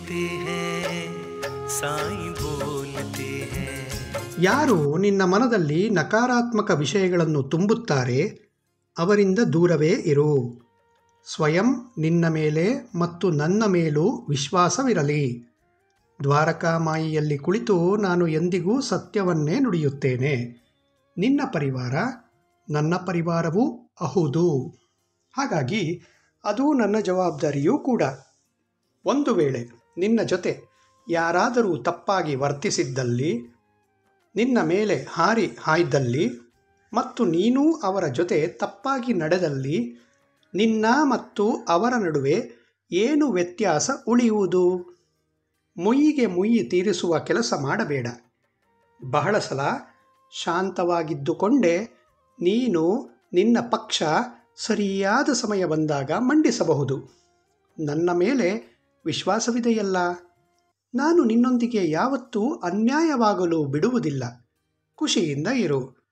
बोलते हैं साईं बोलते हैं ಯಾರು ನಿನ್ನ ಮನದಲ್ಲಿ ನಕಾರಾತ್ಮಕ ವಿಷಯಗಳನ್ನು ತುಂಬುತ್ತಾರೆ ಅವರಿಂದ ದೂರವೇ ಇರು ಸ್ವಯಂ ನಿನ್ನ ಮೇಲೆ ಮತ್ತು ನನ್ನ ಮೇಲೂ ವಿಶ್ವಾಸವಿರಲಿ ದ್ವಾರಕಾಮಾಯಿಯಲ್ಲಿ ಕುಳಿತು ನಾನು ಎಂದಿಗೂ ಸತ್ಯವನ್ನೇ ನುಡಿಯುತ್ತೇನೆ ನಿನ್ನ ಪರಿವಾರ ನನ್ನ ಪರಿವಾರವೂ ಅಹುದು ಹಾಗಾಗಿ ಅದು ನನ್ನ ಜವಾಬ್ದಾರಿಯೂ ಕೂಡ ಒಂದು ವೇಳೆ ನಿನ್ನ ಜೊತೆ ಯಾರಾದರೂ ತಪ್ಪಾಗಿ ವರ್ತಿಸಿದ್ದಲ್ಲಿ ನಿನ್ನ ಮೇಲೆ ಹಾರಿ ಹಾಯ್ದಲ್ಲಿ ಮತ್ತು ನೀನೂ ಅವರ ಜೊತೆ ತಪ್ಪಾಗಿ ನಡೆದಲ್ಲಿ ನಿನ್ನ ಮತ್ತು ಅವರ ನಡುವೆ ಏನು ವ್ಯತ್ಯಾಸ ಉಳಿಯುವುದು ಮುಯ್ಯಿಗೆ ಮುಯ್ಯಿ ತೀರಿಸುವ ಕೆಲಸ ಮಾಡಬೇಡ ಬಹಳ ಸಲ ಶಾಂತವಾಗಿದ್ದುಕೊಂಡೇ ನೀನು ನಿನ್ನ ಪಕ್ಷ ಸರಿಯಾದ ಸಮಯ ಬಂದಾಗ ಮಂಡಿಸಬಹುದು ನನ್ನ ಮೇಲೆ ವಿಶ್ವಾಸವಿದೆಯಲ್ಲ ನಾನು ನಿನ್ನೊಂದಿಗೆ ಯಾವತ್ತೂ ಅನ್ಯಾಯವಾಗಲು ಬಿಡುವುದಿಲ್ಲ ಖುಷಿಯಿಂದ ಇರು